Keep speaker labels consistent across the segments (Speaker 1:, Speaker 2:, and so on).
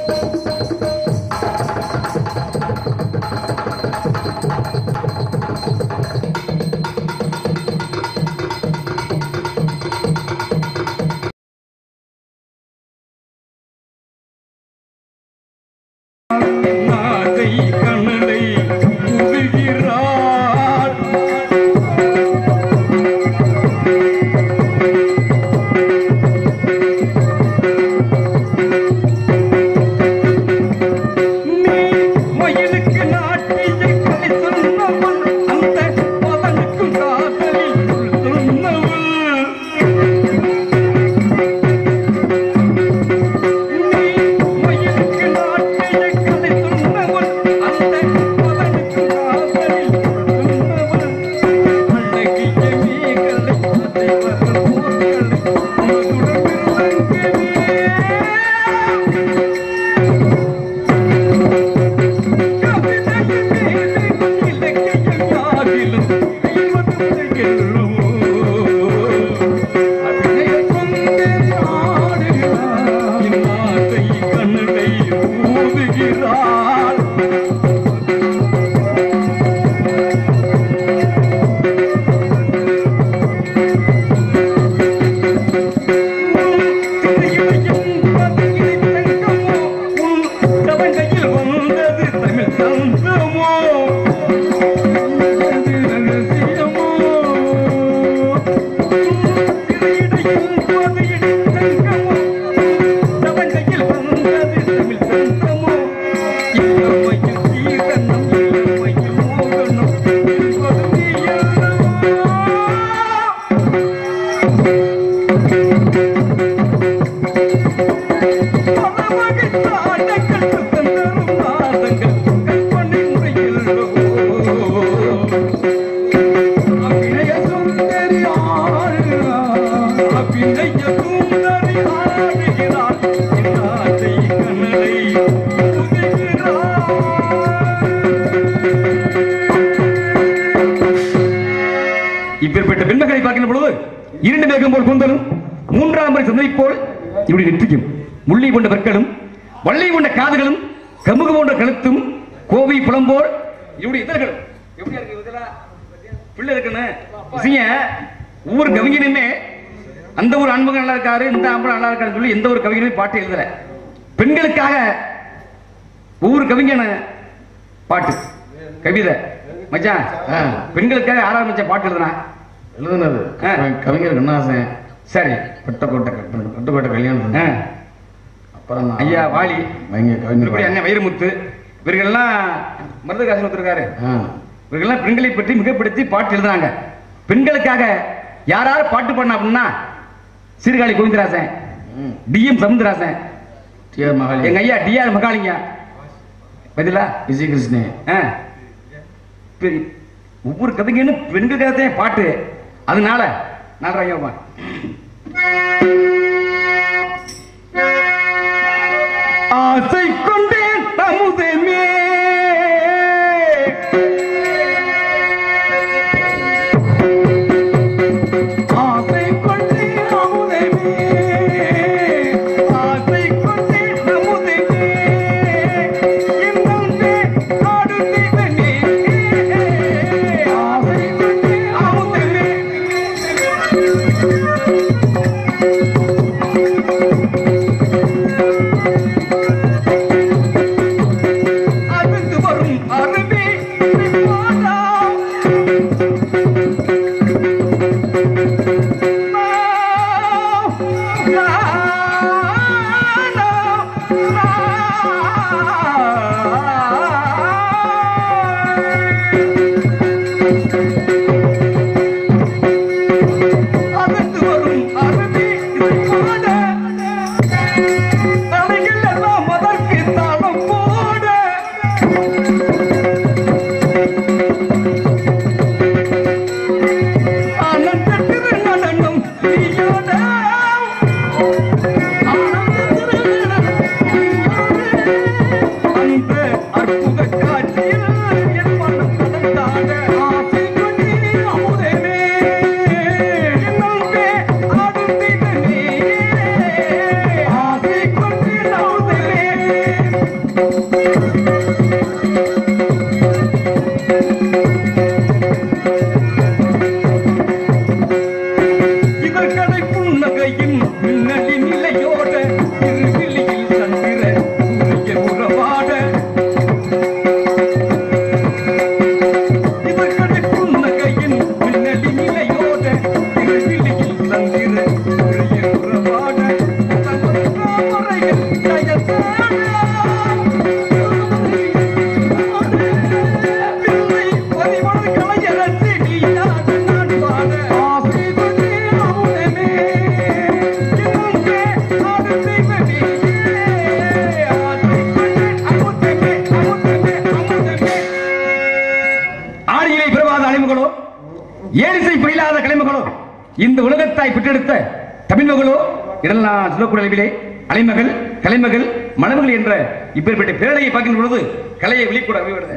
Speaker 1: நாகை கண்ணலை புகுகிறாள் நீ மயிலுக்கு நாட்டிய கலை சொன்னவள் அந்த மதனுக்கு காதலில் சொன்னவள் நீ மயிலுக்கு நாட்டிய கலை சொன்னவள் அந்த மதனுக்கு காதலில் சொன்னவள் அழகிய மீகளை அதை வர போர்களை மதுர கண்ணுடைய இப்பேற்பட்ட பெண்மகளை பார்க்கின்ற பொழுது இரண்டு மேகம் போல் கூந்தலும் மூன்றாம் முறை சந்தை போல் இப்படி நெற்றிக்கும் முள்ளி கொண்ட பற்களும் வள்ளி கொண்ட காதுகளும் கமுகு போன்ற கழுத்தும் கோவை புலம்போல் இப்படி இதழ்களும் எப்படி இருக்கு இதெல்லாம் பிள்ளை இருக்குன்னு விஷயம் ஒவ்வொரு கவிஞனுமே அந்த ஒரு ஆண்மகன் நல்லா இருக்காரு இந்த ஆம்பளை நல்லா இருக்காருன்னு சொல்லி எந்த ஒரு கவிஞனுமே பாட்டு எழுதல பெண்களுக்காக ஒவ்வொரு கவிஞன பாட்டு கவிதை மச்சான்
Speaker 2: ஆ.
Speaker 1: பெண்களுக்காக யாராவது மச்சான் பாட்டு எழுதுனா
Speaker 2: எழுதுனது
Speaker 1: ஆ.
Speaker 2: கவிஞர் கண்ணாசன்
Speaker 1: சரி
Speaker 2: பட்டக்கோட்டை கட்டணம் பட்டுக்கோட்டை கல்யாணம்
Speaker 1: ஆ.
Speaker 2: அப்புறம் நான்
Speaker 1: ஐயா வாலி
Speaker 2: வைங்க
Speaker 1: இப்படி
Speaker 2: கவிஞர்
Speaker 1: அண்ணன் வைரமுத்து இவர்கள்லாம் மருதகாசன் ஒருத்தருக்காரு
Speaker 2: ஆ
Speaker 1: இவர்கள்லாம் பெண்களை பற்றி மிகப்படுத்தி பாட்டு எழுதுனாங்க பெண்களுக்காக யார் யார் பாட்டு பண்ண அப்படின்னா சீர்காழி கோவிந்தராசன்
Speaker 2: ம்
Speaker 1: டிஎம் சமுந்தராசன்
Speaker 2: டிஆர் மகாலி
Speaker 1: எங்க ஐயா டிஆர் மகாலிங்க பதிலா
Speaker 2: விஜய் கிருஷ்ணே
Speaker 1: ஆ. பெரிய- ஒவ்வொரு கவிஞனும் பெண்களுக்காகத்தான் பாட்டு அதனால நாலரையா ஆசை கொண்டேன் அமுதமே ஆசை கொண்டேன் அமுதமே ஆசை கொண்டேன் அமுதமே இன்னொன்றே நாடு செய்தனே ஆசை கொண்டேன் அமுதமே ஆ ஏழிசை பயிலாத கலைமகளோ இந்த உலகத்தாய் பெற்றெடுத்த தமிழ் மகளோ இதெல்லாம் சொல்லக்கூடிய அளவிலே அலைமகள் கலைமகள் மணமகள் என்ற இப்பேற்பட்ட பேழையை பார்க்கின்ற பொழுது கலையை வெளிக்கூட வருது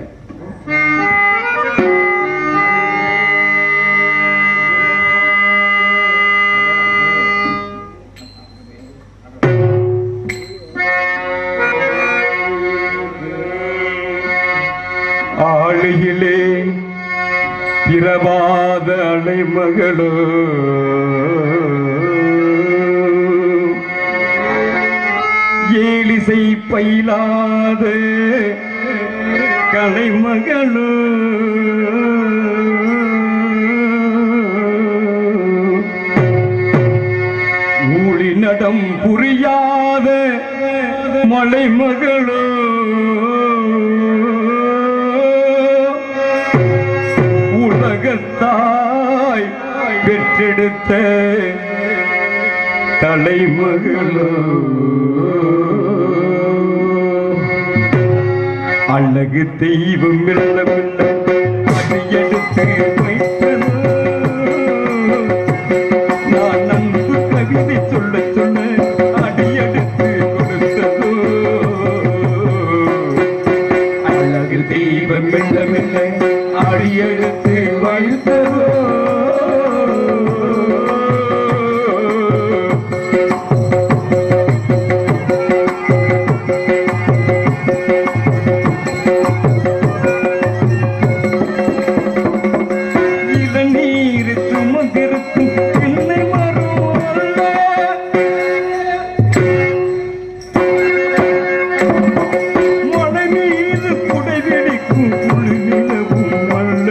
Speaker 3: ஆளுகிலே பிரபாத அலைமகளோ ஏலிசை பயிலாத கலைமகளோ ஊழி நடம் புரியாத மலைமகளோ உலகத்தாய் பெற்றெடுத்த தலைமகளோ அழகு தெய்வம் மெல்லவில்லை அடியெடுத்து வைத்ததோ நான் அன்பு கவிதை சொல்ல சொல்ல அடியெடுத்து கொடுத்ததோ அழகு தெய்வம் மெல்ல மெல்ல அடியெடுத்து வைத்ததோ இளநீர் சுமந்திருக்கும் பிள்ளை மருமல்ல மலை மீது குடை வெடிக்கும் குழு நிலவும் அல்ல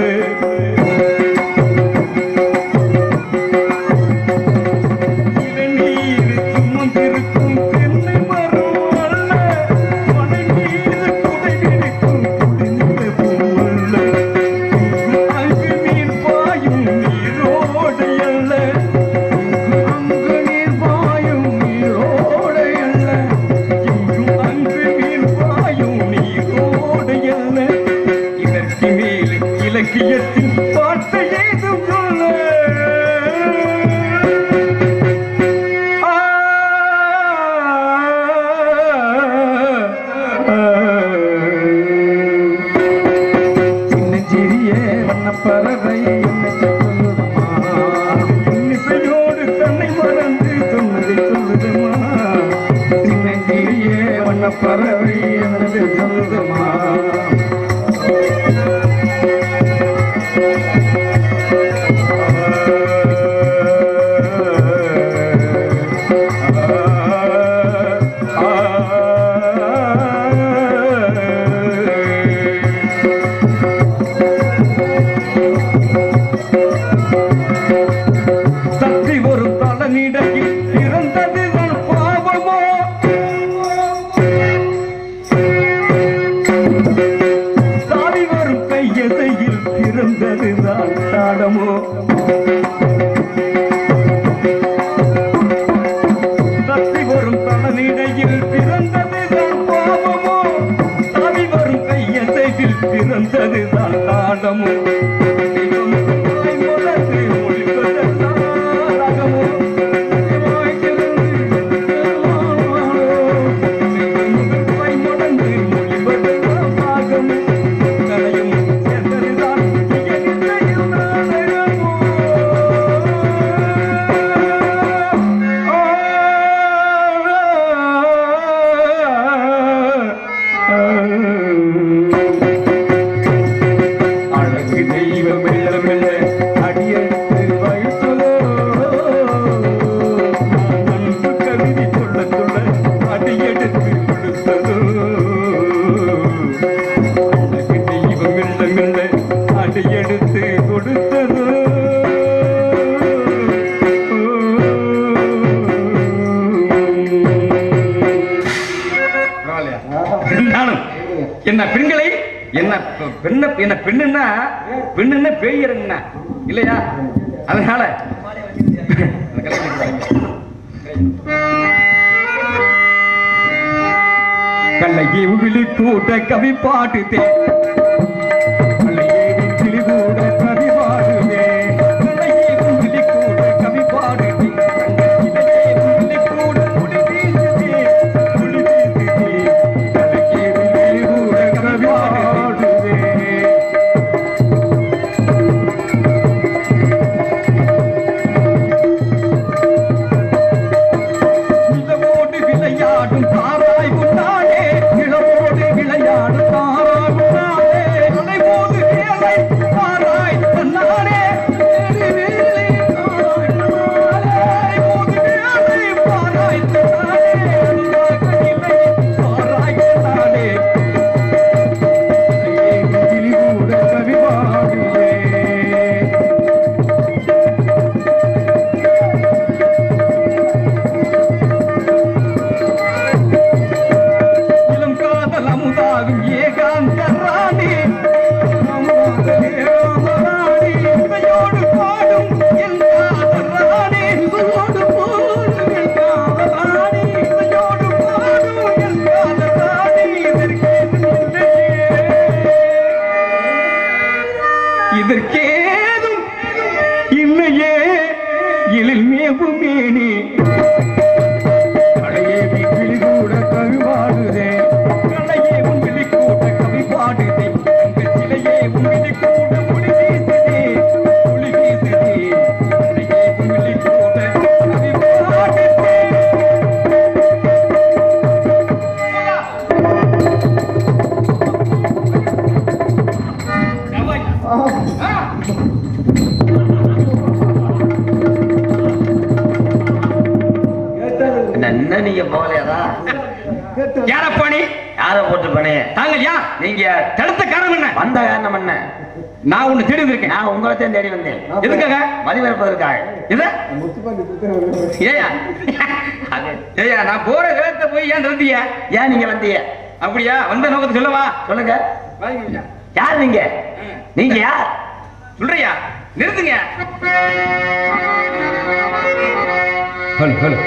Speaker 3: இளநீர் சுமந்திருக்கும் பிள்ளை மருமல்ல மலை மீது குடை வெடிக்கும் குழு நிலவும் அல்ல அங்கு நீர் பாயும் நீரோடை அல்ல அங்கு நீர் பாயும் நீரோடை அல்ல இங்கும் அங்கு நீர் பாயும் நீரோடை அல்ல இதற்கு மேல் இலக்கியத்தின் வார்த்தை ஏதும் சொல்ல சின்னஞ்சிறிய வண்ணப்பறவை என்னை சொல்லுதம்மா இன்னிசையோடு தன்னை மறந்து சொன்னதை சொல்லுதம்மா சின்னஞ்சிறிய வண்ணப்பறவை என்னை சொல்லுதம்மா சக்தி ஒரு தலனிடையில் பிறந்தது ஒரு பாவமோ சாவி வரும் கையசையில் பிறந்தது தான் தாளமோ சக்தி வரும் தலனிடையில் பிறந்தது தான் பாவமோ சாவி வரும் கையசையில் பிறந்தது தான் தாளமோ தெய்வம் முழங்கு ஒழிப்பதெல்லாம் ராகமோ அழகு தெய்வம் மெல்ல மெல்ல அடியெடுத்து வைத்ததோ நான் அன்பு கவிதை சொல்ல சொல்ல அடியெடுத்து கொடுத்ததோ அழகு தெய்வம் மெல்ல மெல்ல அடியெடுத்து கொடுத்ததோ நானும் என்ன பெண்களை என்ன பெ- பெண்ண என்ன பெண்ணுன்னா பெண்ணுன்னா பேய்யறங்கண்ணா இல்லையா அதனால கல்லையே உவிழி கூட்ட கவி பாட்டு தே கல்லையே கிளி கூட கவி பாடுவே
Speaker 4: யார போட்டு பண்ணே
Speaker 1: தாங்கள் யார்
Speaker 4: நீங்க யார்?
Speaker 1: தடுத்த காரணம் என்ன
Speaker 4: வந்த காரணம் என்ன
Speaker 1: நான் உன்னை தேடி வந்திருக்கேன்
Speaker 4: நான் உங்களைத்தான் தேடி வந்தேன்
Speaker 1: எதுக்காக
Speaker 4: மதிவரப்பதற்காக
Speaker 1: இது ஏயா ஏயா நான் போற வேகத்தை போய் ஏன் நிறுத்திய
Speaker 4: ஏன் நீங்க வந்தீங்க
Speaker 1: அப்படியா வந்த நோக்கத்தை சொல்லவா
Speaker 4: சொல்லுங்க யார் நீங்க நீங்க யார்
Speaker 1: சொல்றியா நிறுத்துங்க ஹலோ ஹலோ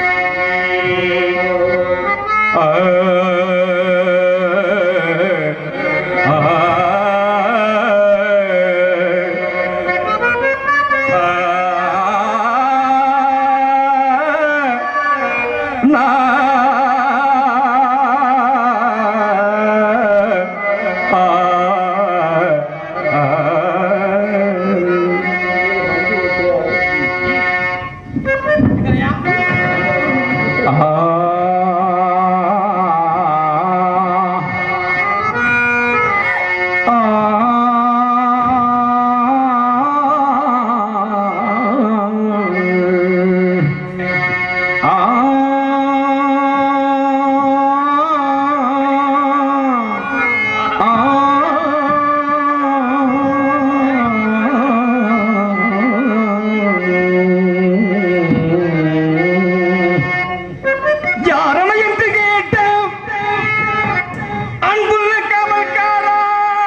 Speaker 1: யாரன என்று கேட்ட அன்புள்ள கமல்காரா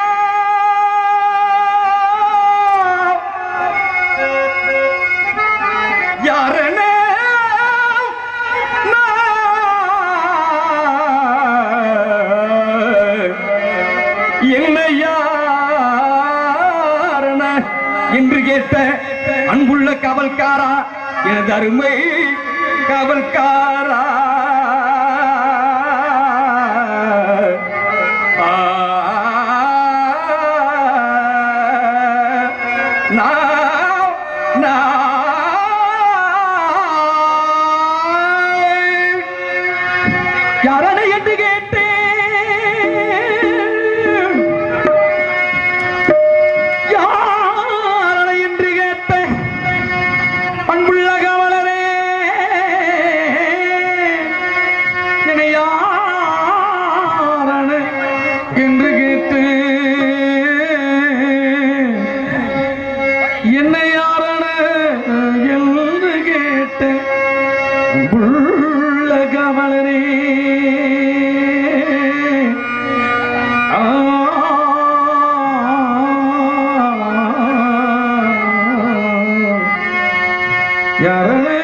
Speaker 1: யாரன என்ன யாரன என்று கேட்ட அன்புள்ள காவல்காரா எனது அருமை காவல்காரா ஆ, நான், நான் யாரனை என்று கேட்டேன் யாரனை என்று கேட்டேன் அன்புள்ள கவலரே என்னை யாரன என்று கேட்டு என்னை யாரன என்று கேட்டு அன்புள்ள கவலரே ஆ யாரனே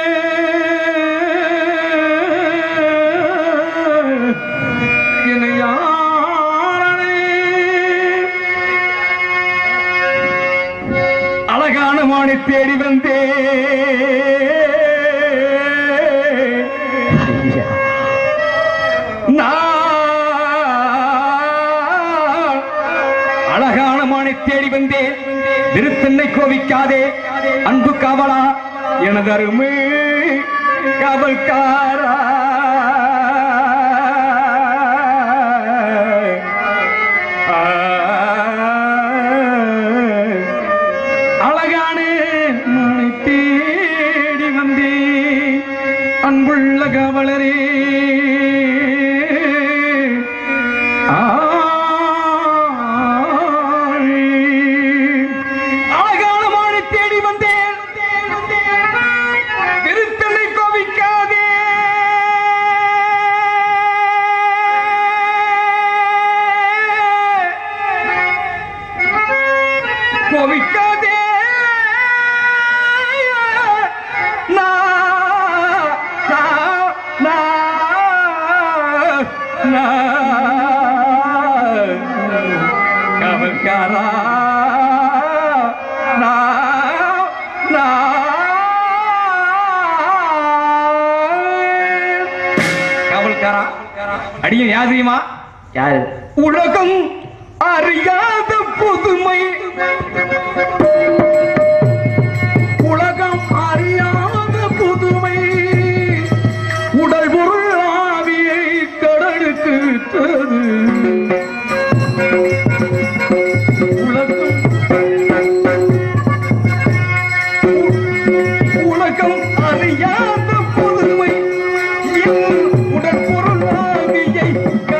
Speaker 1: என்னை யாரனே அழகான மானை தேடி வந்தே நான் அழகான மானை தேடி வந்தேன் விருத்தென்னை கோவிக்காதே அன்பு காவலா எனது அருமை காவல்காரா ஆ, அழகான மானை தேடி வந்தேன் அன்புள்ள கவலரே அழகான மானை தேடி வந்தேன் திருத்தலை கோவிக்காதே கோவிக்காதே நான், நான், நான், நான். காவல்காரா நான், நான். காவல்காரா அடியும் யாதிரியுமா
Speaker 4: யாரு
Speaker 1: உலகம் அறியாத புதுமை உலகம் அறியாத புதுமை உடல் பொருள் ஆவியை கடலுக்கு விட்டது உலகம் உலகம் அறியாத புதுமை என் உடல் பொருள் ஆவியை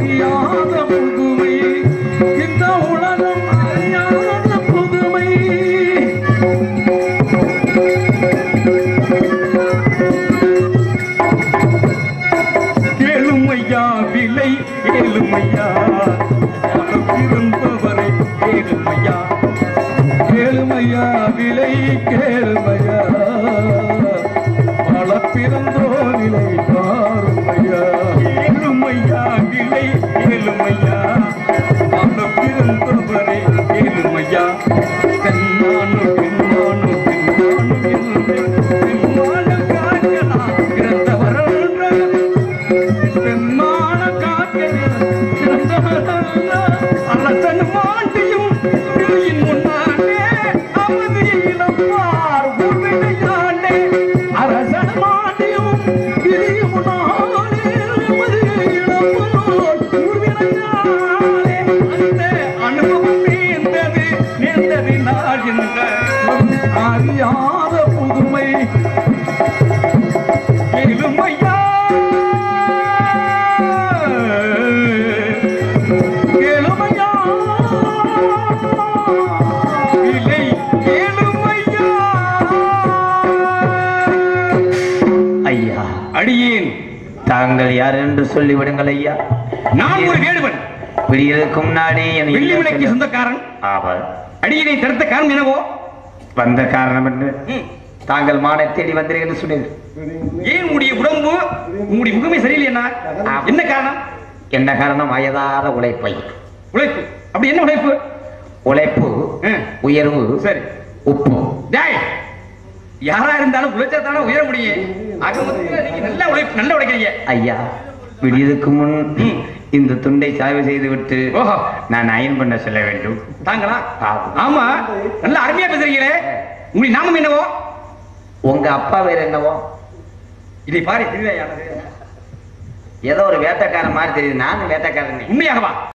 Speaker 3: அறியாத புதுமை இந்த உலகம் அறியாத புதுமை கேளுமையா விலை கேளுமையா இருந்தவரை கேளுமையா கேளுமையா விலை கேளுமையா பல பிறந்தோ நிலை பாருமையா கேளுமையா விலை கேளுமையா பல பிறந்தவரை கேளுமையா தென்னானு பின்னானு பின்னானு என்று பின்னானு காக்கலாம் பிறந்தவரன்ற பெம்மான அரசன் மாண்டியும் கிளியின் முன்னாலே அமது இளம்பார் உருவினையாண்டே அரசன் மாண்டியும் கிளியின் முன்னாலே அமது இளம்பார் உருவினையாண்டே அந்த அனுபவம் நேர்ந்தது நேர்ந்தது நாள் என்ற அறியாத புதுமை கேளுமையா கேளுமையா இல்லை கேளுமையா
Speaker 4: ஐயா
Speaker 1: அடியேன்
Speaker 4: தாங்கள் யார் என்று சொல்லிவிடுங்கள் ஐயா
Speaker 1: நான் ஒரு வேடுவன்
Speaker 4: விடியலுக்கு முன்னாடி என்
Speaker 1: வெள்ளி விலைக்கு சொந்தக்காரன்
Speaker 4: ஆவர்
Speaker 1: அடியனை தடுத்த காரணம் என்னவோ
Speaker 4: வந்த காரணம் என்ன
Speaker 1: ம்.
Speaker 4: தாங்கள் மானை தேடி வந்தீர்கள் என்று சொன்னீர்
Speaker 1: ஏன் உங்களுடைய உடம்பு உங்களுடைய முகமே சரியில்லையா என்ன காரணம்
Speaker 4: என்ன காரணம் அயதாத உழைப்பை
Speaker 1: உழைப்பு அப்படி என்ன உழைப்பு
Speaker 4: உழைப்பு
Speaker 1: ஆ.
Speaker 4: உயர்வு
Speaker 1: சரி
Speaker 4: உப்பு
Speaker 1: டேய் யாரா இருந்தாலும் உழைச்சா தானே உயர முடியும் ஆக மொத்தத்துல நீங்க நல்லா உழைப்பு நல்லா உழைக்கிறீங்க
Speaker 4: ஐயா விடியதுக்கு முன் இந்த துண்டை சாய்வு செய்து விட்டு
Speaker 1: ஓஹோ
Speaker 4: நான் அயன் பண்ண செல்ல வேண்டும்
Speaker 1: தாங்களா
Speaker 4: ஆகும்.
Speaker 1: ஆமா நல்லா அருமையா பேசுறீங்களே உங்களுடைய நாமம் என்னவோ
Speaker 4: உங்க அப்பா வேற என்னவோ
Speaker 1: இதை பாரு தெரியுதா யாரு
Speaker 4: ஏதோ ஒரு வேட்டைக்காரன் மாதிரி தெரியுது நானும் வேட்டைக்காரன்
Speaker 1: உண்மையாகவா